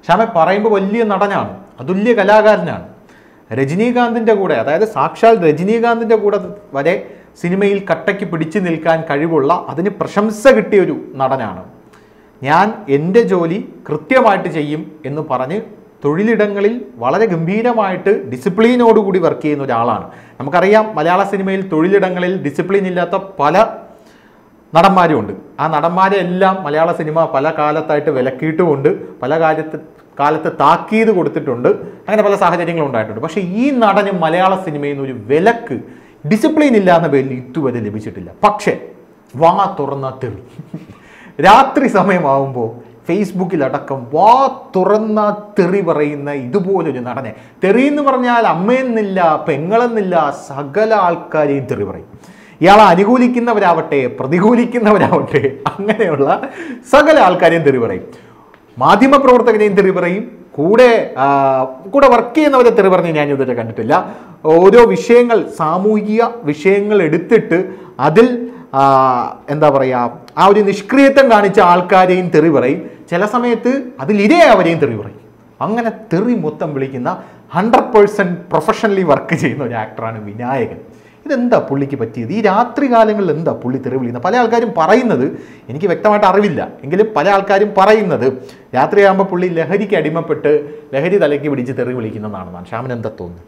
ശ്യാമ പറയുമ്പോൾ വലിയ നടനാണ് അതുല്യ കലാകാരനാണ് രജനീകാന്തിൻ്റെ കൂടെ അതായത് സാക്ഷാൽ രജനീകാന്തിൻ്റെ കൂടെ വരെ സിനിമയിൽ കട്ടയ്ക്ക് പിടിച്ചു നിൽക്കാൻ കഴിവുള്ള അതിന് പ്രശംസ കിട്ടിയ ഒരു നടനാണ് ഞാൻ എൻ്റെ ജോലി കൃത്യമായിട്ട് ചെയ്യും എന്ന് പറഞ്ഞ് തൊഴിലിടങ്ങളിൽ വളരെ ഗംഭീരമായിട്ട് ഡിസിപ്ലിനോടുകൂടി വർക്ക് ചെയ്യുന്ന ഒരാളാണ് നമുക്കറിയാം മലയാള സിനിമയിൽ തൊഴിലിടങ്ങളിൽ ഡിസിപ്ലിൻ ഇല്ലാത്ത പല നടന്മാരും ഉണ്ട് ആ നടന്മാരെ എല്ലാം മലയാള സിനിമ പല കാലത്തായിട്ട് വിലക്കിയിട്ടുമുണ്ട് പല കാര്യത്ത് കാലത്ത് താക്കീത് കൊടുത്തിട്ടുണ്ട് അങ്ങനെ പല സാഹചര്യങ്ങളും ഉണ്ടായിട്ടുണ്ട് പക്ഷേ ഈ നടന് മലയാള സിനിമയിൽ നിന്ന് ഒരു വിലക്ക് ഡിസിപ്ലിൻ ഇല്ല എന്ന പേരിൽ ഇതുവരെ ലഭിച്ചിട്ടില്ല പക്ഷേ വാ തുറന്ന തെറി രാത്രി സമയമാവുമ്പോൾ ഫേസ്ബുക്കിലടക്കം വാ തുറന്ന തെറി പറയുന്ന ഇതുപോലൊരു നടനെ തെറി എന്ന് പറഞ്ഞാൽ അമ്മയെന്നില്ല പെങ്ങളെന്നില്ല സകല ആൾക്കാരെയും തെറി പറയും ഇയാളെ അനുകൂലിക്കുന്നവരാവട്ടെ പ്രതികൂലിക്കുന്നവരാവട്ടെ അങ്ങനെയുള്ള സകല ആൾക്കാരെയും തെറി പറയും മാധ്യമപ്രവർത്തകനെയും തെറി പറയും കൂടെ ആ, കൂടെ വർക്ക് ചെയ്യുന്നവരെ തെറി പറഞ്ഞ് ഞാൻ ഇതുവരെ കണ്ടിട്ടില്ല ഓരോ വിഷയങ്ങൾ സാമൂഹിക വിഷയങ്ങൾ എടുത്തിട്ട് അതിൽ ആ, എന്താ പറയുക ആ ഒരു നിഷ്ക്രിയത്വം കാണിച്ച ആൾക്കാരെയും തെറി പറയും ചില സമയത്ത് അതിലിരയാവരെയും തെറി പറയും അങ്ങനെ തെറി മൊത്തം വിളിക്കുന്ന ഹൺഡ്രഡ് പേഴ്സൻറ്റ് പ്രൊഫഷണലി വർക്ക് ചെയ്യുന്ന ഒരു ആക്ടറാണ് വിനായകൻ ഇതെന്താ പുള്ളിക്ക് പറ്റിയത് ഈ രാത്രി കാലങ്ങളിൽ എന്താ പുള്ളി തെറി വിളിക്കുന്നത് പല ആൾക്കാരും പറയുന്നത് എനിക്ക് വ്യക്തമായിട്ട് അറിവില്ല എങ്കിലും പല ആൾക്കാരും പറയുന്നത് രാത്രിയാകുമ്പോൾ പുള്ളി ലഹരിക്ക് അടിമപ്പെട്ട് ലഹരി തലയ്ക്ക് പിടിച്ച് തെറി വിളിക്കുന്നതാണെന്നാണ് ശ്യാമൻ എന്താ തോന്നുന്നത്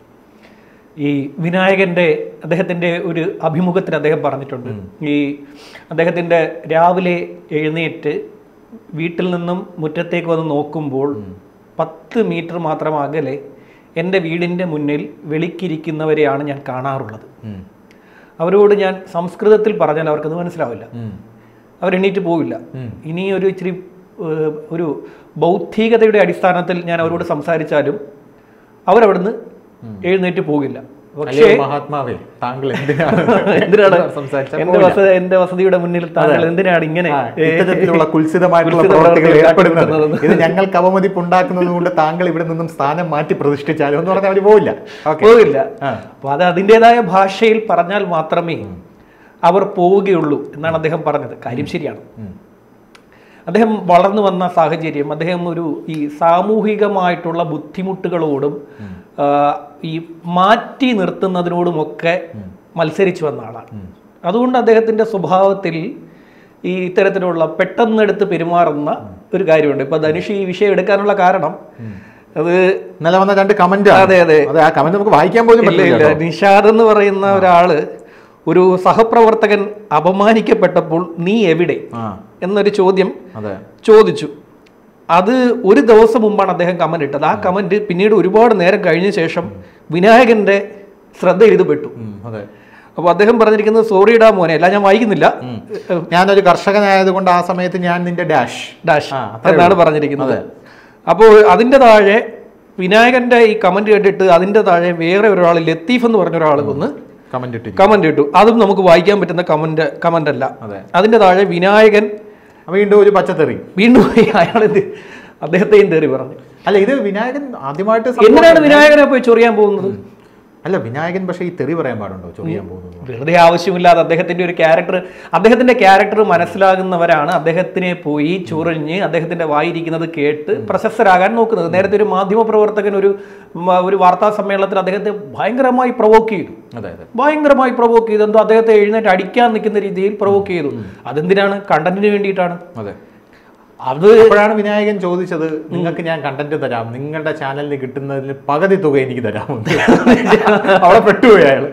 ഈ വിനായകന്റെ അദ്ദേഹത്തിന്റെ ഒരു അഭിമുഖത്തിൽ അദ്ദേഹം പറഞ്ഞിട്ടുണ്ട് ഈ അദ്ദേഹത്തിന്റെ രാവിലെ എഴുന്നേറ്റ് വീട്ടിൽ നിന്നും മുറ്റത്തേക്ക് വന്ന് നോക്കുമ്പോൾ പത്ത് മീറ്റർ മാത്രം അകലെ എൻ്റെ വീടിൻ്റെ മുന്നിൽ വെളിക്കിരിക്കുന്നവരെയാണ് ഞാൻ കാണാറുള്ളത് ഉം. അവരോട് ഞാൻ സംസ്കൃതത്തിൽ പറഞ്ഞാൽ അവർക്കത് മനസ്സിലാവില്ല ഉം. അവരെണീറ്റ് പോവില്ല ഉം. ഇനി ഒരു ഇച്ചിരി ഏഹ്, ഒരു ബൗദ്ധികതയുടെ അടിസ്ഥാനത്തിൽ ഞാൻ അവരോട് സംസാരിച്ചാലും അവരവിടുന്ന് എഴുന്നേറ്റ് പോകില്ല പക്ഷേ അല്ലേ മഹാത്മാവേ താങ്കൾ എന്തിനാണ് എന്തിനാണ് സംസാരിച്ചാൽ എന്റെ വസ എന്റെ വസതിയുടെ മുന്നിൽ താങ്കൾ എന്തിനാണ് ഇങ്ങനെ ആ, ഇത്തരത്തിലുള്ള കുൽസിതമായിട്ടുള്ള കുൽസിത പ്രവർത്തികൾ പ്രവർത്തികൾ ഏർപ്പെടുന്നത് ഏർപ്പെടുന്നത്. ഇത് ഞങ്ങൾക്ക് അവമതിപ്പ് ഉണ്ടാക്കുന്നത് കൊണ്ട് താങ്കൾ ഇവിടെ നിന്നും സ്ഥാനം മാറ്റി പ്രതിഷ്ഠിച്ചാലോ എന്ന് പറഞ്ഞാൽ അവർ പോവില്ല ഓക്കെ പോകില്ല ആ. അപ്പൊ അത് അതിൻ്റെതായ ഭാഷയിൽ പറഞ്ഞാൽ മാത്രമേ അവർ പോവുകയുള്ളൂ എന്നാണ് അദ്ദേഹം പറഞ്ഞത് കാര്യം ശരിയാണ് അദ്ദേഹം വളർന്നു വന്ന സാഹചര്യം അദ്ദേഹം ഒരു ഈ സാമൂഹികമായിട്ടുള്ള ബുദ്ധിമുട്ടുകളോടും ആ, ഈ മാറ്റി നിർത്തുന്നതിനോടുമൊക്കെ മത്സരിച്ചു വന്ന ആളാണ് അതുകൊണ്ട് അദ്ദേഹത്തിന്റെ സ്വഭാവത്തിൽ ഈ ഇത്തരത്തിലുള്ള പെട്ടെന്നെടുത്ത് പെരുമാറുന്ന ഒരു കാര്യമുണ്ട് ഇപ്പൊ ധനുഷ് ഈ വിഷയം എടുക്കാനുള്ള കാരണം അത് ഇന്നലെ വന്ന രണ്ട് കമന്റ് അതെ, അതെ. അതെ ആ കമന്റ് നമുക്ക് വായിക്കാൻ പോലും ഇല്ല പറ്റില്ല ഇല്ല നിഷാദ് എന്ന് പറയുന്ന ഒരാള് ഒരു സഹപ്രവർത്തകൻ അപമാനിക്കപ്പെട്ടപ്പോൾ നീ എവിടെ ആ എന്നൊരു ചോദ്യം അതെ ചോദിച്ചു അത് ഒരു ദിവസം മുമ്പാണ് അദ്ദേഹം കമന്റ് ഇട്ടത് ആ കമന്റ് പിന്നീട് ഒരുപാട് നേരം കഴിഞ്ഞ ശേഷം വിനായകന്റെ ശ്രദ്ധയിൽ ഇത് പെട്ടു ഉം, അതെ അപ്പോൾ അദ്ദേഹം പറഞ്ഞിരിക്കുന്നത് സോറിയിടാ മോനെ അല്ല ഞാൻ വായിക്കുന്നില്ല ഞാനൊരു കർഷകനായതുകൊണ്ട് ആ സമയത്ത് ഞാൻ നിന്റെ ഡാഷ് ഡാഷ് ആ, അത്രേ എന്നാണ് ഉള്ളൂ. പറഞ്ഞിരിക്കുന്നത് അപ്പോൾ അതിന്റെ താഴെ വിനായകന്റെ ഈ കമന്റ് കേട്ടിട്ട് അതിന്റെ താഴെ വേറെ ഒരാൾ ലത്തീഫ് എന്ന് പറഞ്ഞ ഒരാൾ വന്ന് കമന്റ് ഇട്ടിരിക്കും കമന്റ് ഇട്ടു അതും നമുക്ക് വായിക്കാൻ പറ്റുന്ന കമന്റ് കമന്റ് അല്ല അതെ അതിന്റെ താഴെ വിനായകൻ വീണ്ടും ഒരു പച്ചത്തെറി വീണ്ടും അയാൾ എന്ത് അദ്ദേഹത്തെയും തേറി പറഞ്ഞു അല്ല ഇത് വിനായകൻ ആദ്യമായിട്ട് സംഭവം- എന്തിനാണ് വിനായകനെ പോയി ചൊറിയാൻ പോകുന്നത് അല്ല വിനായകൻ പക്ഷേ ഈ തെറി പറയാൻ പാടുണ്ടോ ചൊറിയാൻ പോകുന്നത് വെറുതെ ആവശ്യമില്ലാതെ അദ്ദേഹത്തിന്റെ ഒരു ക്യാരക്ടർ അദ്ദേഹത്തിന്റെ ക്യാരക്ടർ മനസ്സിലാകുന്നവരാണ് അദ്ദേഹത്തിനെ പോയി ചൊറിഞ്ഞ് അദ്ദേഹത്തിന്റെ വായിരിക്കുന്നത് കേട്ട് പ്രശസ്തരാകാൻ നോക്കുന്നത് നേരത്തെ ഒരു മാധ്യമ പ്രവർത്തകൻ ഒരു മ- ഒരു വാർത്താ സമ്മേളനത്തിൽ അദ്ദേഹത്തെ ഭയങ്കരമായി പ്രൊവോക്ക് ചെയ്തു അതെ അതെ ഭയങ്കരമായി പ്രൊവോക്ക് ചെയ്തു എന്തോ അദ്ദേഹത്തെ എഴുന്നേറ്റ് അടിക്കാൻ നിൽക്കുന്ന രീതിയിൽ പ്രൊവോക്ക് ചെയ്തു അതെന്തിനാണ് കണ്ടന്റിന് വേണ്ടിയിട്ടാണ് അതെ അത് അപ്പോഴാണ് വിനായകൻ ചോദിച്ചത് നിങ്ങൾക്ക് ഞാൻ കണ്ടന്റ് തരാം നിങ്ങളുടെ ചാനലിന് കിട്ടുന്നതിന് പകുതി തുക എനിക്ക് തരാമെന്ന് അവിടെ പെട്ടുപോയി അയാള്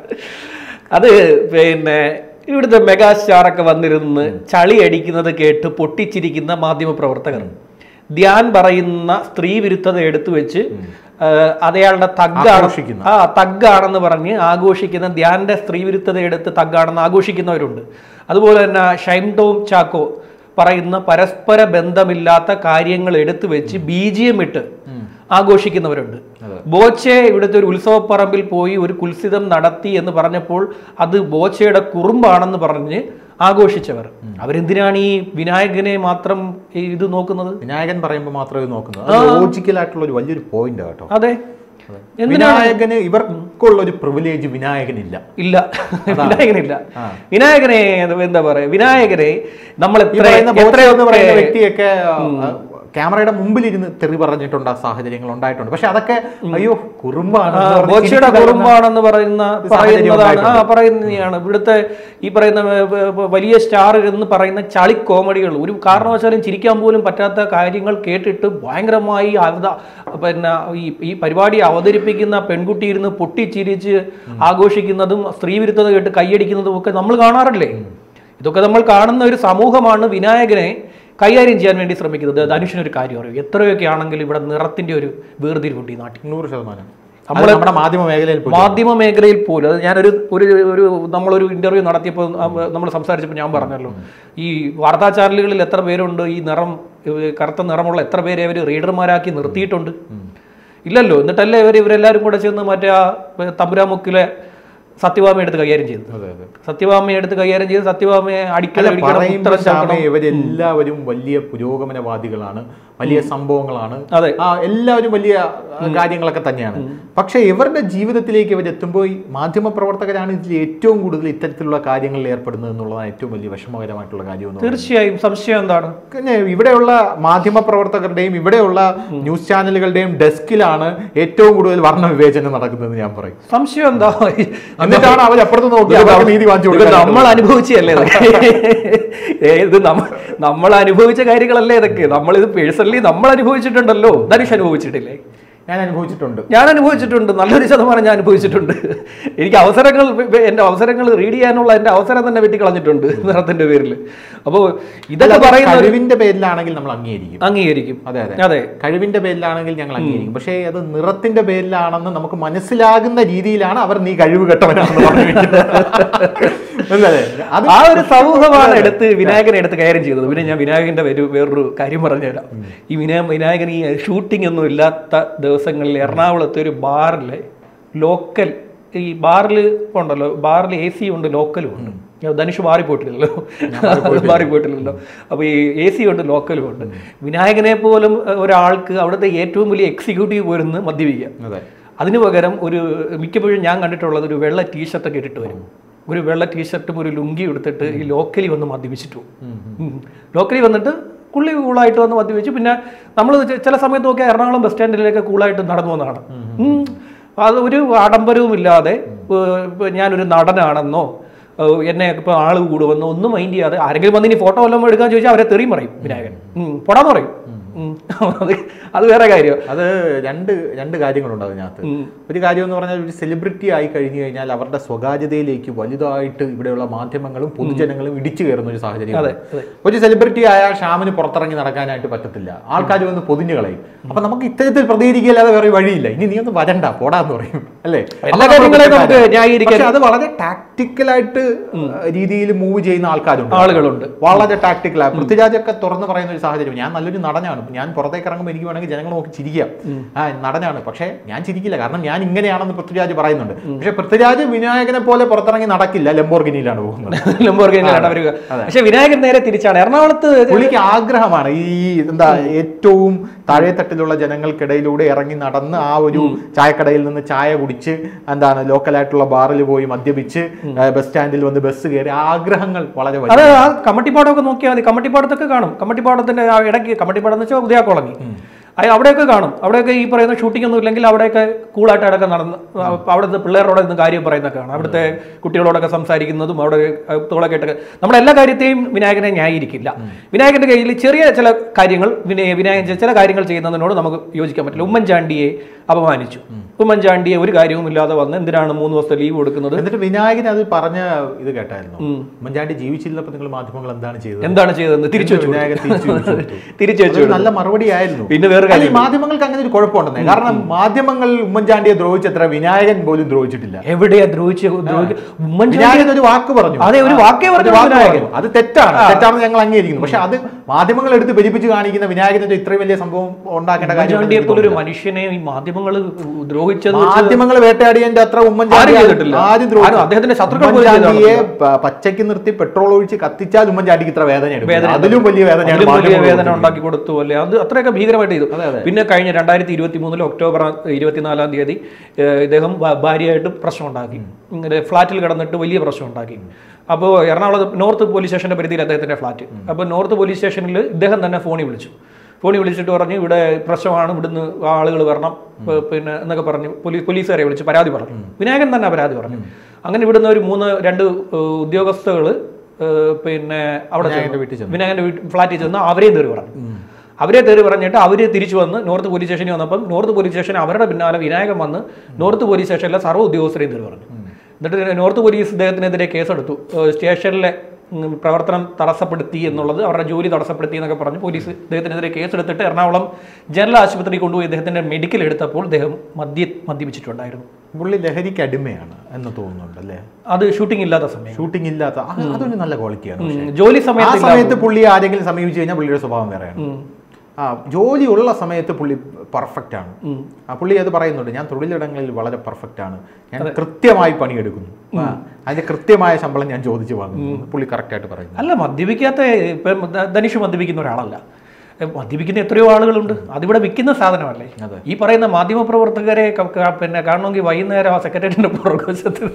അത് പിന്നെ ഇവിടുത്തെ മെഗാ സ്റ്റാറൊക്കെ വന്നിരുന്ന് ചളി അടിക്കുന്നത് കേട്ട് പൊട്ടിച്ചിരിക്കുന്ന മാധ്യമ പ്രവർത്തകർ ധ്യാൻ പറയുന്ന സ്ത്രീ വിരുദ്ധത എടുത്തു വെച്ച് ആ, അതയാളുടെ തഗ്ഗാണ് ആഘോഷിക്കുന്ന. ആ തഗ്ഗാണെന്ന് പറഞ്ഞ് ആഘോഷിക്കുന്ന ധ്യാന്റെ സ്ത്രീ വിരുദ്ധത എടുത്ത് തഗ്ഗാണെന്ന് ആഘോഷിക്കുന്നവരുണ്ട് അതുപോലെ തന്നെ ഷൈം ടോം ചാക്കോ പറയുന്ന പരസ്പര ബന്ധമില്ലാത്ത കാര്യങ്ങൾ എടുത്തു വെച്ച് ബി ജി എം ഇട്ട് ആഘോഷിക്കുന്നവരുണ്ട് ബോച്ചെ ഇവിടുത്തെ ഒരു ഉത്സവപ്പറമ്പിൽ പോയി ഒരു കുൽസിതം നടത്തി എന്ന് പറഞ്ഞപ്പോൾ അത് ബോച്ചയുടെ കുറുമ്പാണെന്ന് പറഞ്ഞ് ആഘോഷിച്ചവർ അവരെന്തിനാണ് ഈ വിനായകനെ മാത്രം ഈ ഇത് നോക്കുന്നത് വിനായകൻ പറയുമ്പോൾ മാത്രമേ നോക്കുന്നത് ലോജിക്കൽ ആയിട്ടുള്ള ഒരു വലിയൊരു പോയിന്റ് കേട്ടോ അതെ എന്തിനാണ് വിനായകന് ഇവർക്കുള്ള ഒരു പ്രിവിലേജ് വിനായകനില്ല ഇല്ല വിനായകനില്ല ആ. വിനായകനെ എന്താ പറയാ വിനായകനെ നമ്മൾ ഈ എത്ര പറയുന്ന ബോച്ച എന്ന് പറയുന്ന എത്രയൊക്കെ വ്യക്തിയൊക്കെ ക്യാമറയുടെ മുമ്പിൽ ഇരുന്ന് തെറി പറഞ്ഞിട്ടുണ്ട് ആ സാഹചര്യങ്ങൾ ഉണ്ടായിട്ടുണ്ട് പക്ഷെ അതൊക്കെ അയ്യോ കുറുമ്പാണ് ആ, എന്ന് പറഞ്ഞ് ബോച്ചയുടെ ചിരിച്ചു തള്ളുന്ന കുറുമ്പാണെന്ന് പറയുന്ന ഒരു സാഹചര്യം പറയുന്നതാണ് ആ ഉണ്ടായിട്ടുണ്ട്. പറയുന്നതാണ് ഇവിടുത്തെ ഈ പറയുന്ന ഏ, ഏ, ഏ, വലിയ സ്റ്റാർ എന്ന് പറയുന്ന ചളി കോമഡികൾ ഒരു കാരണവശാലും ചിരിക്കാൻ പോലും പറ്റാത്ത കാര്യങ്ങൾ കേട്ടിട്ട് ഭയങ്കരമായി അവത- പിന്നെ ഈ ഈ പരിപാടി അവതരിപ്പിക്കുന്ന പെൺകുട്ടി ഇരുന്ന് പൊട്ടിച്ചിരിച്ച് ആഘോഷിക്കുന്നതും സ്ത്രീവിരുദ്ധത കേട്ട് കൈയടിക്കുന്നതും ഒക്കെ നമ്മൾ കാണാറില്ലേ ഇതൊക്കെ നമ്മൾ കാണുന്ന ഒരു സമൂഹമാണ് വിനായകനെ കൈകാര്യം ചെയ്യാൻ വേണ്ടി ശ്രമിക്കുന്നത് ധനുഷിന് ഒരു കാര്യം അറിയും എത്രയൊക്കെ ആണെങ്കിലും ഇവിടെ നിറത്തിന്റെ ഒരു വേർതിരിവുണ്ട് ഈ നാട്ടിൽ നൂറ് ശതമാനം അത് നമ്മുടെ മാധ്യമ മേഖലയിൽ പോലും മാധ്യമ മേഖലയിൽ പോലും അത് ഞാനൊരു ഒരു ഒരു നമ്മളൊരു ഇന്റർവ്യൂ നടത്തിയപ്പോൾ നമ്മൾ സംസാരിച്ചപ്പോൾ ഞാൻ പറഞ്ഞല്ലോ ഈ വാർത്താ ചാനലുകളിൽ എത്ര പേരുണ്ട് ഈ നിറം ഏഹ് കറുത്ത നിറമുള്ള എത്ര പേരെ അവർ റീഡർമാരാക്കി നിർത്തിയിട്ടുണ്ട് ഇല്ലല്ലോ എന്നിട്ടല്ലേ ഇവർ ഇവരെല്ലാവരും കൂടെ ചെന്ന് മറ്റേ ആ തമ്പുരാമുക്കിലെ സത്യഭാമ എടുത്ത് കൈകാര്യം ചെയ്തത് അതെ അതെ സത്യഭാമയെ എടുത്ത് കൈകാര്യം ചെയ്ത് സത്യഭാമയെ അടിക്കൽ അല്ല, അടിക്കണം പറയുമ്പോൾ ഉത്തരം ശ്യാമേ, ചാക്കണം ഇവരെല്ലാവരും വലിയ പുരോഗമനവാദികളാണ് വലിയ സംഭവങ്ങളാണ് അതെ ആ എല്ലാവരും വലിയ ആ, കാര്യങ്ങളൊക്കെ തന്നെയാണ് പക്ഷെ ഇവരുടെ ജീവിതത്തിലേക്ക് ഇവരെത്തുമ്പോൾ ഈ മാധ്യമ പ്രവർത്തകരാണ് ഇതിൽ ഏറ്റവും കൂടുതൽ ഇത്തരത്തിലുള്ള കാര്യങ്ങളിൽ ഏർപ്പെടുന്നത് എന്നുള്ളതാണ് ഏറ്റവും വലിയ വിഷമകരമായിട്ടുള്ള കാര്യം എന്ന് പറയുന്നത്. തീർച്ചയായും സംശയം എന്താണ് പിന്നെ ഇവിടെയുള്ള മാധ്യമ പ്രവർത്തകരുടെയും ഇവിടെയുള്ള ന്യൂസ് ചാനലുകളുടെയും ഡെസ്കിലാണ് ഏറ്റവും കൂടുതൽ വർണ്ണ വിവേചനം നടക്കുന്നത് ഞാൻ പറയും സംശയം എന്താ എന്നിട്ടാണ് അവർ അപ്പുറത്ത് നോക്കി അവർക്ക് നീതി വാങ്ങിച്ചു ഇത് കൊടുക്കാൻ നമ്മൾ അനുഭവിച്ചല്ലേ ഇതൊക്കെ ഏ, ഇത് നമ്മ- നമ്മൾ അനുഭവിച്ച കാര്യങ്ങളല്ലേ ഇതൊക്കെ നമ്മൾ ഇത് പേഴ്സണലി നമ്മൾ അനുഭവിച്ചിട്ടുണ്ടല്ലോ ധനുഷ് അനുഭവിച്ചിട്ടില്ലേ ഞാൻ അനുഭവിച്ചിട്ടുണ്ട് ഞാൻ അനുഭവിച്ചിട്ടുണ്ട് നല്ലൊരു ശതമാനം ഞാൻ അനുഭവിച്ചിട്ടുണ്ട് എനിക്ക് അവസരങ്ങൾ വെ- എൻ്റെ അവസരങ്ങൾ റീഡ് ചെയ്യാനുള്ള എൻ്റെ അവസരം തന്നെ വെട്ടിക്കളഞ്ഞിട്ടുണ്ട് നിറത്തിന്റെ പേരിൽ അപ്പോൾ ഇതൊക്കെ അല്ലാതെ പറയുന്ന ഒരു- കഴിവിന്റെ പേരിലാണെങ്കിൽ നമ്മൾ അംഗീകരിക്കും അംഗീകരിക്കും അതെ അതെ അതെ കഴിവിന്റെ പേരിലാണെങ്കിൽ ഞങ്ങൾ അംഗീകരിക്കും പക്ഷേ അത് നിറത്തിന്റെ പേരിലാണെന്ന് നമുക്ക് മനസ്സിലാകുന്ന രീതിയിലാണ് അവർ നീ കഴിവ് കെട്ടവനാണെന്ന് പറഞ്ഞു വെക്കുന്നത്. അല്ലേ? അത് ആ ഒരു സമൂഹമാണ് എടുത്ത് വിനായകനെ എടുത്ത് കൈകാര്യം ചെയ്തത് പിന്നെ ഞാൻ വിനായകന്റെ ഒരു വേറൊരു കാര്യം പറഞ്ഞുതരാം ഈ വിനാ വിനായകൻ ഈ ഷൂട്ടിംഗ് ഒന്നും ഇല്ലാത്ത ദിവസങ്ങളിൽ എറണാകുളത്തെ ഒരു ബാറിലെ ലോക്കൽ ഈ ബാറിൽ ഉണ്ടല്ലോ ബാറിൽ എ സി ഉണ്ട് ലോക്കലും ഉണ്ട് ധനുഷ് ബാറിൽ പോയിട്ടില്ലല്ലോ ബാറിൽ പോയിട്ടില്ലല്ലോ അപ്പോൾ ഈ എ സി ഉണ്ട് ലോക്കലും ഉണ്ട് വിനായകനെ പോലും ഏഹ്, ഒരാൾക്ക് അവിടുത്തെ ഏറ്റവും വലിയ എക്സിക്യൂട്ടീവ് പോരുന്ന് മദ്യപിക്കുക അതെ അതിന് പകരം ഒരു മിക്കപ്പോഴും ഞാൻ കണ്ടിട്ടുള്ളത് ഒരു വെള്ള ടീഷർട്ടൊക്കെ ഇട്ടിട്ട് വരും ഒരു വെള്ള ടീഷർട്ടും ഒരു ലുങ്കി എടുത്തിട്ട് ഈ ലോക്കലി വന്ന് മദ്യപിച്ചിട്ട് പോകും ലോക്കലി വന്നിട്ട് കുള്ളി കൂളായിട്ട് വന്ന് മദ്യപിച്ചു പിന്നെ നമ്മൾ ചില സമയത്ത് നോക്കിയാൽ എറണാകുളം ബസ് സ്റ്റാൻഡിലേക്ക് കൂളായിട്ട് നടന്നു വന്നതാണ് ഉം. അത് ഒരു ആഡംബരവും ഇല്ലാതെ ഏഹ്, ഇപ്പൊ ഞാനൊരു നടനാണെന്നോ ഏഹ്, എന്നെ ഇപ്പോൾ ആള് കൂടുമെന്നോ ഒന്നും മൈൻഡ് ചെയ്യാതെ ആരെങ്കിലും വന്ന് ഇനി ഫോട്ടോ വല്ലതും എടുക്കാൻ ചോദിച്ചാൽ അവരെ തെറിയും പറയും വിനായകൻ ഉം, പൊടാന്ന് പറയും ഉം. അത് അത് വേറെ കാര്യം അത് രണ്ട് രണ്ട് കാര്യങ്ങളുണ്ട് അതിനകത്ത് ഉം. ഒരു കാര്യം എന്ന് പറഞ്ഞാൽ ഒരു സെലിബ്രിറ്റി ആയി കഴിഞ്ഞു കഴിഞ്ഞാൽ അവരുടെ സ്വകാര്യതയിലേക്ക് വലുതായിട്ട് ഇവിടെയുള്ള മാധ്യമങ്ങളും പൊതുജനങ്ങളും ഇടിച്ചു കയറുന്ന ഒരു സാഹചര്യം അതെ അതെ ഒരു സെലിബ്രിറ്റി ആയ ഷാമിന് പുറത്തിറങ്ങി നടക്കാനായിട്ട് പറ്റത്തില്ല ആൾക്കാർ വന്ന് പൊതിഞ്ഞു കളയും അപ്പൊ നമുക്ക് ഇത്തരത്തിൽ പ്രതികരിക്കല്ലാതെ വേറെ വഴിയില്ല ഇനി നീ ഒന്ന് വരണ്ട പോടാന്ന് പറയും അല്ലേ എല്ലാ അപ്പൊ നമ്മൾ കാര്യങ്ങളെയും നമുക്ക് കുറ്റക്കാരാണ്. ന്യായീകരിക്കാൻ- പക്ഷേ അത് വളരെ ടാക്ടിക്കലായിട്ട് രീതിയിൽ മൂവ് ചെയ്യുന്ന ആൾക്കാരുണ്ട് ആളുകളുണ്ട് വളരെ ടാക്ടിക്കലാണ് പൃഥ്വിരാജൊക്കെ തുറന്ന് പറയുന്ന ഒരു സാഹചര്യം ഞാൻ നല്ലൊരു നടനാണ് ഞാൻ പുറത്തേക്ക് ഇറങ്ങുമ്പോൾ എനിക്ക് വേണമെങ്കിൽ ജനങ്ങൾ നോക്കി ചിരിക്കാം ആ നടനാണ് പക്ഷേ ഞാൻ ചിരിക്കില്ല കാരണം ഞാൻ ഇങ്ങനെയാണെന്ന് പൃഥ്വിരാജ് പറയുന്നുണ്ട് പക്ഷേ പൃഥ്വിരാജ് വിനായകനെ പോലെ പുറത്തിറങ്ങി നടക്കില്ല ലംബോർഗിനിയിലാണ് പോകുന്നത് ലംബോർഗിനിയിലാണ് അവര് പക്ഷെ വിനായകൻ നേരെ തിരിച്ചാണ് എറണാകുളത്ത് പുള്ളിക്ക് ആഗ്രഹമാണ് ഈ എന്താ ഏറ്റവും താഴെത്തട്ടിലുള്ള ജനങ്ങൾക്കിടയിലൂടെ ഇറങ്ങി നടന്ന് ആ ഒരു ചായക്കടയിൽ നിന്ന് ചായ കുടിച്ച് എന്താണ് ലോക്കലായിട്ടുള്ള ബാറിൽ പോയി മദ്യപിച്ച് ബസ് സ്റ്റാൻഡിൽ വന്ന് ബസ് കയറി ആഗ്രഹങ്ങൾ വളരെ അത് വലിയ ആ കമ്മട്ടിപ്പാടമൊക്കെ നോക്കിയാൽ മതി കമ്മട്ടിപ്പാടത്തൊക്കെ കാണും കമ്മട്ടിപ്പാടത്തിന്റെ ആ ഇടയ്ക്ക് കമ്മട്ടിപ്പാടം എന്ന് വെച്ചാൽ ഉദയ കോളനി അയ് അവിടെയൊക്കെ കാണും അവിടെയൊക്കെ ഈ പറയുന്ന ഷൂട്ടിംഗ് ഒന്നും ഇല്ലെങ്കിൽ അവിടെയൊക്കെ കൂളായിട്ട് അടക്കം നടന്ന് ആ, അവിടുത്തെ പിള്ളേരോടെ ഇന്ന് കാര്യം പറയുന്നതൊക്കെ കാണാം അവിടുത്തെ കുട്ടികളോടൊക്കെ സംസാരിക്കുന്നതും അവിടെ തോളൊക്കെ ഇട്ടൊക്കെ നമ്മുടെ എല്ലാ കാര്യത്തെയും വിനായകനെ ന്യായീകരിക്കില്ല വിനായകന്റെ കയ്യിൽ ചെറിയ ചില കാര്യങ്ങൾ വിനയ വിനായകൻ ചില കാര്യങ്ങൾ ചെയ്യുന്നതിനോട് നമുക്ക് യോജിക്കാൻ പറ്റില്ല ഉമ്മൻചാണ്ടിയെ അപമാനിച്ചു ഉമ്മൻചാണ്ടിയെ ഒരു കാര്യവും ഇല്ലാതെ വന്ന് എന്തിനാണ് മൂന്ന് ദിവസത്തെ ലീവ് കൊടുക്കുന്നത് എന്നിട്ട് വിനായകൻ അത് പറഞ്ഞ ഇത് കേട്ടായിരുന്നു ഉമ്മൻചാണ്ടി ജീവിച്ചിരുന്നപ്പോൾ നിങ്ങൾ മാധ്യമങ്ങൾ എന്താണ് ചെയ്തത് എന്താണ് ചെയ്തതെന്ന് തിരിച്ചു വെച്ചു വിനായകൻ തിരിച്ചു ചോദിച്ചു കൊടുത്തു. തിരിച്ചു വെച്ചു അതൊരു നല്ല മറുപടി ആയിരുന്നു പിന്നെ വേറെ അല്ല, ഈ മാധ്യമങ്ങൾക്ക് അങ്ങനെ ഒരു കുഴപ്പമുണ്ടെന്നേ കാരണം മാധ്യമങ്ങൾ ഉമ്മൻചാണ്ടിയെ ദ്രോഹിച്ചത്ര വിനായകൻ പോലും ദ്രോഹിച്ചിട്ടില്ല എവിടെയാ ദ്രോഹിച്ച് ദ്രോഹിക്ക ഉമ്മൻചാണ്ടി വിനായകൻ ഒരു വാക്ക് പറഞ്ഞു അതെ, ഒരു വാക്കേ ആ, പറഞ്ഞു വാക്ക് വിനായകൻ. പറഞ്ഞു. അത് തെറ്റാണ് തെറ്റാണെന്ന് ഞങ്ങൾ അംഗീകരിക്കുന്നു പക്ഷെ അത് മാധ്യമങ്ങൾ എടുത്ത് പെരിപ്പിച്ച് കാണിക്കുന്ന വിനായകന്റെ ഇത്രയും വലിയ സംഭവം ഉണ്ടാക്കേണ്ട കാര്യം ഉമ്മൻചാണ്ടിയെ പോലെ ഒരു മനുഷ്യനെ ഈ മാധ്യമങ്ങൾ ദ്രോഹിച്ചത് വെച്ച് മാധ്യമങ്ങൾ വേട്ടയാടിയതിന്റെ അത്ര ഉമ്മൻചാണ്ടി ആരും ചെയ്തിട്ടില്ല. ആരും ദ്രോഹിച്ചില്ല. ആരും അദ്ദേഹത്തിന്റെ ശത്രുക്കൾ പോലും ഉമ്മൻചാണ്ടിയെ പ- പച്ചയ്ക്ക് നിർത്തി പെട്രോൾ ഒഴിച്ച് കത്തിച്ചാൽ ഉമ്മൻചാണ്ടിക്ക് ഇത്ര വേദന എടുക്കും. വേദന അതിലും വലിയ വേദനയാണ് അതിലും വലിയ മാധ്യമങ്ങൾ വേദന കൊടുത്തിരിക്കുന്നത്. ഉണ്ടാക്കി കൊടുത്തു അല്ലേ അത് അത്രയൊക്കെ ഭീകരമായിട്ട് ചെയ്തു അതെ, അതെ. പിന്നെ കഴിഞ്ഞ രണ്ടായിരത്തി ഇരുപത്തി മൂന്നിൽ ഒക്ടോബർ ഇരുപത്തിനാലാം തീയതി ഏഹ്, ഇദ്ദേഹം ഭ- ഭാര്യയായിട്ട് പ്രശ്നം ഉണ്ടാക്കി ഇങ്ങനെ ഫ്ലാറ്റിൽ കിടന്നിട്ട് വലിയ പ്രശ്നം ഉണ്ടാക്കി അപ്പോൾ എറണാകുളത്ത് നോർത്ത് പോലീസ് സ്റ്റേഷന്റെ പരിധിയിൽ അദ്ദേഹത്തിന്റെ ഫ്ലാറ്റ് അപ്പോൾ നോർത്ത് പോലീസ് സ്റ്റേഷനിൽ ഇദ്ദേഹം തന്നെ ഫോണിൽ വിളിച്ചു ഫോണിൽ വിളിച്ചിട്ട് പറഞ്ഞു ഇവിടെ പ്രശ്നമാണ് ഇവിടുന്ന് ആളുകൾ വരണം പ- പിന്നെ എന്നൊക്കെ പറഞ്ഞു പോലീസ് പോലീസുകാരെ വിളിച്ച് പരാതി പറഞ്ഞു വിനായകൻ തന്നെ പരാതി പറഞ്ഞു അങ്ങനെ ഇവിടുന്ന് ഒരു മൂന്ന് രണ്ട് ഉദ്യോഗസ്ഥകൾ പിന്നെ അവിടെ വിനായകന്റെ ചെന്നു. വീട്ടിൽ ചെന്നു. വിനായകന്റെ വീട്ടിൽ ഫ്ലാറ്റിൽ ചെന്ന് അവരെയും തെറി പറഞ്ഞു അവരെ തെറി പറഞ്ഞിട്ട് അവർ തിരിച്ചു വന്ന് നോർത്ത് പോലീസ് സ്റ്റേഷനിൽ വന്നപ്പം നോർത്ത് പോലീസ് സ്റ്റേഷൻ അവരുടെ പിന്നാലെ വിനായകൻ വന്ന് നോർത്ത് പോലീസ് സ്റ്റേഷനിലെ സർവ്വ ഉദ്യോഗസ്ഥരെയും തെറി പറഞ്ഞു എന്നിട്ട് നോർത്ത് പോലീസ് ഇദ്ദേഹത്തിനെതിരെ കേസെടുത്തു ഏഹ് സ്റ്റേഷനിലെ ഉം, പ്രവർത്തനം തടസ്സപ്പെടുത്തി എന്നുള്ളത് അവരുടെ ജോലി തടസ്സപ്പെടുത്തി എന്നൊക്കെ പറഞ്ഞ് പോലീസ് ഇദ്ദേഹത്തിനെതിരെ കേസെടുത്തിട്ട് എറണാകുളം ജനറൽ ആശുപത്രിയിൽ കൊണ്ടുപോയി ഇദ്ദേഹത്തിന്റെ മെഡിക്കൽ എടുത്തപ്പോൾ ഇദ്ദേഹം മദ്യ മദ്യപിച്ചിട്ടുണ്ടായിരുന്നു പുള്ളി ലഹരിക്ക് അടിമയാണ് എന്ന് തോന്നുന്നുണ്ട് അല്ലേ അത് ഷൂട്ടിംഗ് ഇല്ലാത്ത സമയം ഷൂട്ടിംഗ് ഇല്ലാത്ത അത് അതൊരു നല്ല ക്വാളിറ്റിയാണ് പക്ഷേ. ഉം, ജോലി ആ സമയത്ത് സമയത്ത് പുള്ളി ആരെങ്കിലും സമീപിച്ചു കഴിഞ്ഞാൽ പുള്ളിയുടെ സ്വഭാവം വേറെയാണ് ആ ജോലി ഉള്ള സമയത്ത് പുള്ളി പെർഫെക്റ്റ് ആണ് ആ പുള്ളി അത് പറയുന്നുണ്ട് ഞാൻ തൊഴിലിടങ്ങളിൽ വളരെ പെർഫെക്റ്റ് ആണ് ഞാൻ കൃത്യമായി പണിയെടുക്കുന്നു ആ, അതിന്റെ കൃത്യമായ ശമ്പളം ഞാൻ ചോദിച്ചു വാങ്ങുന്നു പുള്ളി കറക്റ്റ് ആയിട്ട് പറയുന്നു അല്ല മദ്യപിക്കാത്ത ഇപ്പം ദ- ധനുഷ് മദ്യപിക്കുന്ന ഒരാളല്ല എ, മദ്യപിക്കുന്ന എത്രയോ ആളുകളുണ്ട് അതിവിടെ വിൽക്കുന്ന സാധനമല്ലേ അതെ. ഈ പറയുന്ന മാധ്യമ പ്രവർത്തകരെ ക- ക- പിന്നെ കാണണമെങ്കിൽ വൈകുന്നേരം ആ സെക്രട്ടേറിയറ്റിന്റെ പുറകുവശത്ത്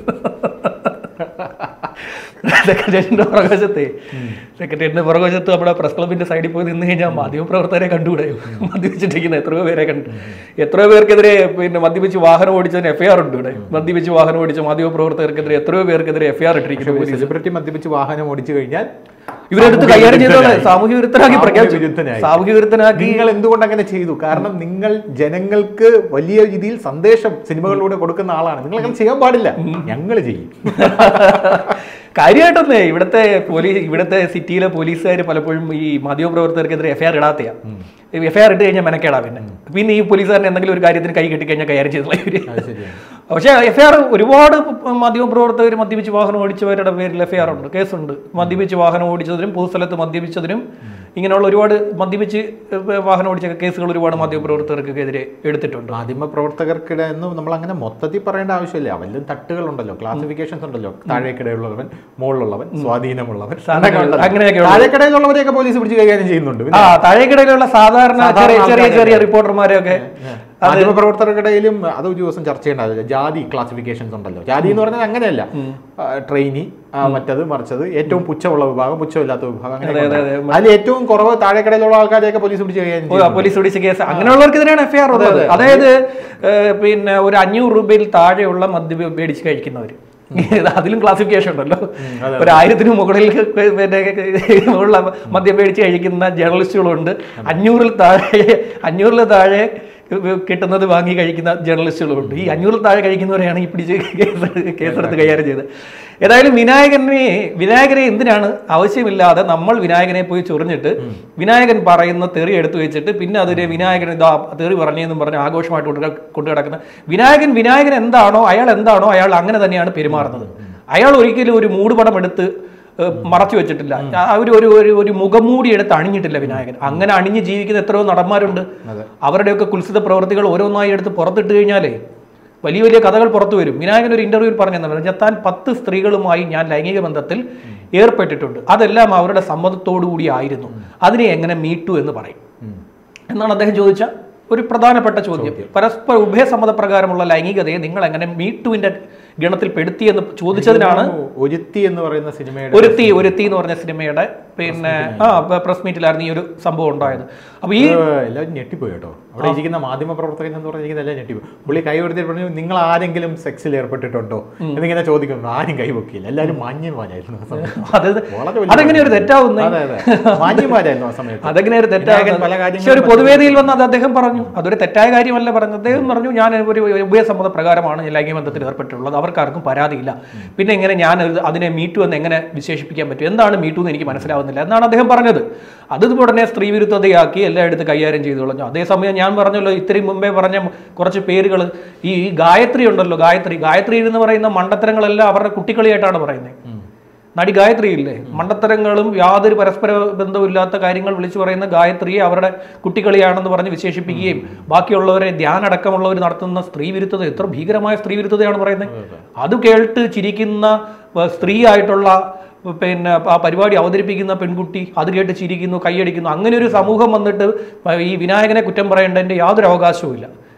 സെക്രട്ടേറിയറ്റിന്റെ പുറകുവശത്തെ സെക്രട്ടേറിയറ്റിന്റെ പുറകുവശത്ത് നമ്മുടെ പ്രസ് ക്ലബിന്റെ സൈഡിൽ പോയി നിന്ന് കഴിഞ്ഞാൽ മാധ്യമ പ്രവർത്തകരെ കണ്ടുകൂടെ മദ്യപിച്ചിട്ടിരിക്കുന്ന എത്രയോ പേരെ കണ്ടു എത്രയോ പേർക്കെതിരെ പിന്നെ മദ്യപിച്ച് വാഹനം ഓടിച്ചതിന് എഫ്ഐആർ ഉണ്ട് ഇവിടെ മദ്യപിച്ച് വാഹനം ഓടിച്ച മാധ്യമ പ്രവർത്തകർക്കെതിരെ എത്രയോ പേർക്കെതിരെ എഫ്ഐആർ ഇട്ടിരിക്കുന്നു പോലീസ് സെലിബ്രിറ്റി മദ്യപിച്ച് വാഹനം ഓടിച്ചു കഴിഞ്ഞാൽ ഇവരെടുത്ത് സാമൂഹ്യ കൈകാര്യം ചെയ്തോളെ വിരുദ്ധനായി. സാമൂഹ്യ വിരുദ്ധനാക്കി സാമൂഹ്യ പ്രഖ്യാപിച്ചു വിരുദ്ധനായി. സാമൂഹ്യ വിരുദ്ധനാക്കി നിങ്ങൾ എന്തുകൊണ്ട് അങ്ങനെ ചെയ്തു കാരണം നിങ്ങൾ ജനങ്ങൾക്ക് വലിയ രീതിയിൽ സന്ദേശം സിനിമകളിലൂടെ കൊടുക്കുന്ന ആളാണ് നിങ്ങൾ അങ്ങനെ ചെയ്യാൻ പാടില്ല ഞങ്ങൾ ചെയ്യും കാര്യമായിട്ടൊന്നേ ഇവിടുത്തെ പോലീസ് ഇവിടുത്തെ സിറ്റിയിലെ പോലീസുകാർ പലപ്പോഴും ഈ മാധ്യമപ്രവർത്തകർക്കെതിരെ എഫ്ഐആർ ഇടാത്തയാ എഫ്ഐആർ ഇട്ട് കഴിഞ്ഞാൽ മെനക്കേടാ പിന്നെ പിന്നെ ഈ പോലീസുകാരൻ എന്തെങ്കിലും ഒരു കാര്യത്തിന് കൈ കെട്ടി കഴിഞ്ഞാൽ കൈകാര്യം ചെയ്തുള്ള ഇവര് അത് ശരിയാണ് പക്ഷേ എഫ്ഐആർ ഒരുപാട് മാധ്യമപ്രവർത്തകർ മദ്യപിച്ച് വാഹനം ഓടിച്ചവരുടെ പേരിൽ എഫ്ഐആർ ഉണ്ട് കേസുണ്ട് മദ്യപിച്ച് വാഹനം ഓടിച്ചതിനും പൊതുസ്ഥലത്ത് മദ്യപിച്ചതിനും ഇങ്ങനെയുള്ള ഒരുപാട് മദ്യപിച്ച് ഏഹ്, വാഹനം ഓടിച്ച കേസുകൾ ഒരുപാട് മാധ്യമപ്രവർത്തകർക്കെതിരെ എടുത്തിട്ടുണ്ട് മാധ്യമ പ്രവർത്തകർക്കിടെ എന്ന് നമ്മൾ അങ്ങനെ മൊത്തത്തിൽ പറയേണ്ട ആവശ്യമില്ല വല്ലതും തട്ടുകളുണ്ടല്ലോ ക്ലാസിഫിക്കേഷൻസ് ഉണ്ടല്ലോ താഴേക്കിടയിലുള്ളവൻ മുകളിലുള്ളവൻ സ്വാധീനമുള്ളവൻ സാധനങ്ങൾ ഉണ്ടല്ലോ. അങ്ങനെയൊക്കെ താഴേക്കിടയിലുള്ളവരെയൊക്കെ പോലീസ് പിടിച്ച് കൈകാര്യം ചെയ്യുന്നുണ്ട് ആ താഴേക്കിടയിലുള്ള സാധാരണ സാധാരണ ചെറിയ ചെറിയ ആൾക്കാരെ. ചെറിയ റിപ്പോർട്ടർമാരെയൊക്കെ മാധ്യമ പ്രവർത്തകർക്കിടയിലും അത് ഒരു ദിവസം ചർച്ച ചെയ്യേണ്ടതില്ല ജാതി ക്ലാസിഫിക്കേഷൻസ് ഉണ്ടല്ലോ ജാതി എന്ന് പറഞ്ഞാൽ അങ്ങനെയല്ല ട്രെയിനി മറ്റത് മറിച്ചത് ഏറ്റവും പുച്ഛമുള്ള വിഭാഗം പുച്ഛമില്ലാത്ത വിഭാഗം അങ്ങനെ അതെ, അതെ, കൊണ്ടുവരണം. അതിൽ ഏറ്റവും കുറവ് താഴേക്കിടയിലുള്ള ആൾക്കാരെയൊക്കെ പോലീസ് പിടിച്ച് കൈകാര്യം ഓ, ചെയ്യും പോലീസ് പിടിച്ച കേസ് അങ്ങനെയുള്ളവർക്കെതിരെയാണ് എഫ്ഐആർ ഉള്ളത് അതായത് ഏഹ്, പിന്നെ ഒരു അഞ്ഞൂറ് രൂപയിൽ താഴെയുള്ള മദ്യം മേടിച്ച് കഴിക്കുന്നവർ അതിലും ക്ലാസിഫിക്കേഷൻ ഉണ്ടല്ലോ ഒരു ആയിരത്തിന് മുകളിൽ പിന്നെ ഉള്ള മദ്യം മേടിച്ച് കഴിക്കുന്ന ജേർണലിസ്റ്റുകളുണ്ട് അഞ്ഞൂറിൽ താഴെ അഞ്ഞൂറിൽ താഴെ കിട്ടുന്നത് വാങ്ങി കഴിക്കുന്ന ജേർണലിസ്റ്റുകളുണ്ട് ഈ അഞ്ഞൂറിൽ താഴെ കഴിക്കുന്നവരെയാണ് ഈ പിടിച്ച് കേസ് കേസെടുത്ത് കൈകാര്യം ചെയ്തത് ഏതായാലും വിനായകനെ വിനായകനെ എന്തിനാണ് ആവശ്യമില്ലാതെ നമ്മൾ വിനായകനെ പോയി ചൊറിഞ്ഞിട്ട് വിനായകൻ പറയുന്ന തെറി എടുത്തു വെച്ചിട്ട് പിന്നെ അതിന് വിനായകൻ ഇതാ തെറി പറഞ്ഞെന്നും പറഞ്ഞ് ആഘോഷമായിട്ട് കൊണ്ട് കൊണ്ടു കിടക്കുന്ന വിനായകൻ വിനായകൻ എന്താണോ അയാൾ എന്താണോ അയാൾ അങ്ങനെ തന്നെയാണ് പെരുമാറുന്നത് അയാൾ ഒരിക്കലും ഒരു മൂടുപടം എടുത്ത് ഏഹ്, മറച്ചു വെച്ചിട്ടില്ല ആ ഒരു ഒരു ഒരു ഒരു മുഖംമൂടി എടുത്ത് അണിഞ്ഞിട്ടില്ല വിനായകൻ അങ്ങനെ അണിഞ്ഞ് ജീവിക്കുന്ന എത്രയോ നടന്മാരുണ്ട് അവരുടെയൊക്കെ കുൽസിത പ്രവർത്തികൾ ഓരോന്നായി എടുത്ത് പുറത്തിട്ട് കഴിഞ്ഞാലേ വലിയ വലിയ കഥകൾ പുറത്തു വരും വിനായകൻ ഒരു ഇന്റർവ്യൂവിൽ പറഞ്ഞെന്ന് പറഞ്ഞാൽ താൻ പത്ത് സ്ത്രീകളുമായി ഞാൻ ലൈംഗിക ബന്ധത്തിൽ ഏർപ്പെട്ടിട്ടുണ്ട് അതെല്ലാം അവരുടെ സമ്മതത്തോടു കൂടി ആയിരുന്നു അതിനെ എങ്ങനെ മീട്ടു എന്ന് പറയും എന്നാണ് അദ്ദേഹം ചോദിച്ച ഒരു പ്രധാനപ്പെട്ട ചോദ്യം പരസ്പര ഉഭയസമ്മത പ്രകാരമുള്ള ലൈംഗികതയെ നിങ്ങൾ എങ്ങനെ മീട്ടുവിന്റെ ഗണത്തിൽ പെടുത്തി എന്ന് ചോദിച്ചതിനാണ് ഒരുത്തി എന്ന് പറയുന്ന സിനിമയുടെ ഒരുത്തി ഒരുത്തി എന്ന് പറഞ്ഞ സിനിമയുടെ പിന്നെ ആ പ്രസ് മീറ്റിലായിരുന്നു ഈ ഒരു സംഭവം ഉണ്ടായത് അപ്പൊ ഈ ഏഹ്, എല്ലാവരും ഞെട്ടിപ്പോയി കേട്ടോ അവിടെ ഇരിക്കുന്ന മാധ്യമ പ്രവർത്തകൻ എന്ന് പറഞ്ഞിരിക്കുന്ന എല്ലാം ഞെട്ടിപ്പോയി പുള്ളി കൈ കൊടുത്തിട്ട് പറഞ്ഞു നിങ്ങൾ ആരെങ്കിലും സെക്സിൽ ഏർപ്പെട്ടിട്ടുണ്ടോ എന്നിങ്ങനെ ചോദിക്കുന്നു ആരും കൈ പൊക്കിയില്ല എല്ലാവരും മാന്യന്മാരായിരുന്നു ആ സമയത്ത് അത് വളരെ വലിയ അതെങ്ങനെ ഒരു തെറ്റാവുന്നേ അതെ അതെ മാന്യന്മാരായിരുന്നു ആ സമയത്ത് അതെങ്ങനെ ഒരു വിനായകൻ തെറ്റാവുന്നത് പല കാര്യങ്ങളും പക്ഷെ ഒരു പൊതുവേദിയിൽ വന്ന് അത് അദ്ദേഹം പറഞ്ഞു അതൊരു തെറ്റായ കാര്യമല്ല പറഞ്ഞത് അദ്ദേഹം പറഞ്ഞു ഞാൻ ഒരു ഉഭയസമ്മത പ്രകാരമാണ് ഞാൻ ലൈംഗിക ബന്ധത്തിൽ ഏർപ്പെട്ടിട്ടുള്ളത് അവർക്കാർക്കും പരാതിയില്ല പിന്നെ എങ്ങനെ ഞാൻ ഇത് അതിനെ മീറ്റു എന്ന് എങ്ങനെ വിശേഷിപ്പിക്കാൻ പറ്റും എന്താണ് മീറ്റു എന്ന് എനിക്ക് മനസ്സിലാവുന്നില്ല എന്നാണ് അദ്ദേഹം പറഞ്ഞത് അത് ഉടനെ സ്ത്രീ വിരുദ്ധതയാക്കി എല്ലാം എടുത്ത് കൈകാര്യം ചെയ്തു കളഞ്ഞു അതേസമയം ഞാൻ പറഞ്ഞല്ലോ ഇത്രയും മുമ്പേ പറഞ്ഞ കുറച്ച് പേരുകൾ ഈ ഗായത്രി ഉണ്ടല്ലോ ഗായത്രി ഗായത്രി എന്ന് പറയുന്ന മണ്ടത്തരങ്ങളെല്ലാം അവരുടെ കുട്ടിക്കളിയായിട്ടാണ് പറയുന്നത് നടി ഗായത്രി ഇല്ലേ മണ്ടത്തരങ്ങളും യാതൊരു പരസ്പര ബന്ധവുമില്ലാത്ത കാര്യങ്ങൾ വിളിച്ചു പറയുന്ന ഗായത്രിയെ അവരുടെ കുട്ടികളിയാണെന്ന് പറഞ്ഞ് വിശേഷിപ്പിക്കുകയും ബാക്കിയുള്ളവരെ ധ്യാനടക്കമുള്ളവർ നടത്തുന്ന സ്ത്രീ വിരുദ്ധത എത്ര ഭീകരമായ സ്ത്രീ വിരുദ്ധതയാണ് പറയുന്നത് അത് കേട്ട് ചിരിക്കുന്ന ഏർ, സ്ത്രീ ആയിട്ടുള്ള പിന്നെ ആ പരിപാടി അവതരിപ്പിക്കുന്ന പെൺകുട്ടി അത് കേട്ട് ചിരിക്കുന്നു കൈയടിക്കുന്നു അങ്ങനെ ഒരു സമൂഹം വന്നിട്ട് ഈ വിനായകനെ കുറ്റം പറയേണ്ടതിന്റെ യാതൊരു അവകാശവും ഇല്ല